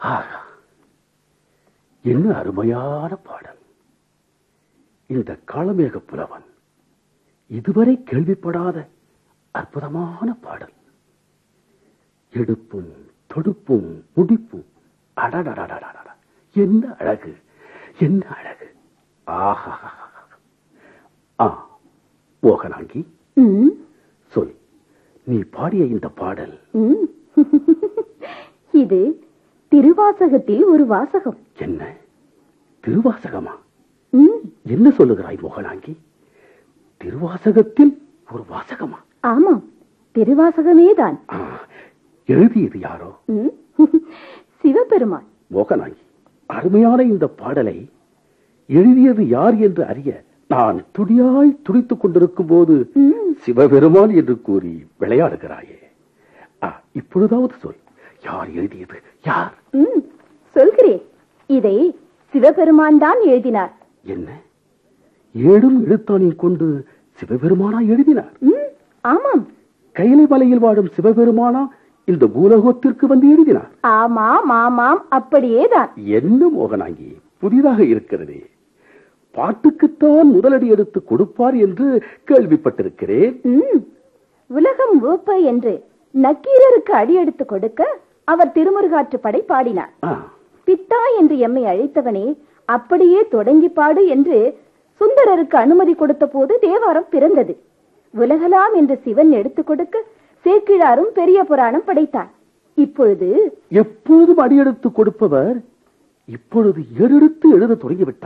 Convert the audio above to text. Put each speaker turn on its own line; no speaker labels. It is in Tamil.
ஆஹா என்ன அருமையான பாடல் இந்த காளமேக புலவன் இதுவரை கேள்விப்படாத அற்புதமான பாடல் எடுப்பும் தொடுப்பும் முடிப்பும் அடடடடடடட என்ன அழகு என்ன அழகு ஆஹா ஆ மோகனாங்கி
ம்,
சொல் நீ பாடிய இந்த பாடல்
ம். இது திருவாசகத்தில் ஒரு வாசகம்
என்ன திருவாசகமா
ம்,
என்ன சொல்லுகிறாய் மோகனாங்கி திருவாசகத்தில் ஒரு வாசகமா
ஆமாம் திருவாசகமேதான்
ஆ, எழுதியது யாரோ
ம், சிவபெருமான்
மோகனாங்கி அருமையான இந்த பாடலை எழுதியது யார் என்று அறிய நான் துடியாய் துடித்துக் கொண்டிருக்கும் போது
ம்,
சிவபெருமான் என்று கூறி விளையாடுகிறாயே ஆ, இப்பொழுதாவது சொல் யார் எழுதியது யார்
ம், சொல்கிறேன் இதை சிவபெருமான் தான் எழுதினார்
என்ன ஏடும் எழுத்தாணியும் கொண்டு சிவபெருமானா எழுதினார்
ம், ஆமாம்
கைலை மலையில் வாழும் சிவபெருமானா இந்த பூலோகத்திற்கு வந்து எழுதினார்
ஆமாம் ஆமாம் அப்படியேதான்
என்ன மோகனாங்கி புதிதாக இருக்கிறதே பாட்டுக்குத்தான் முதலடி எடுத்து கொடுப்பார் என்று கேள்விப்பட்டிருக்கிறேன்
ம், உலகம் ஓப்ப என்று நக்கீரருக்கு அடியெடுத்து கொடுக்க அவர் திருமுருகாற்று படை பாடினார்
ஆ,
பித்தா என்று எம்மை அழைத்தவனே அப்படியே தொடங்கி பாடு என்று சுந்தரருக்கு அனுமதி கொடுத்த போது தேவாரம் பிறந்தது உலகலாம் என்று சிவன் எடுத்துக் கொடுக்க சேக்கிழாரும் பெரிய புராணம் படைத்தார் இப்பொழுது
எப்பொழுதும் அடியெடுத்து கொடுப்பவர் இப்பொழுது ஏறெடுத்து எழுத தொடங்கிவிட்டார்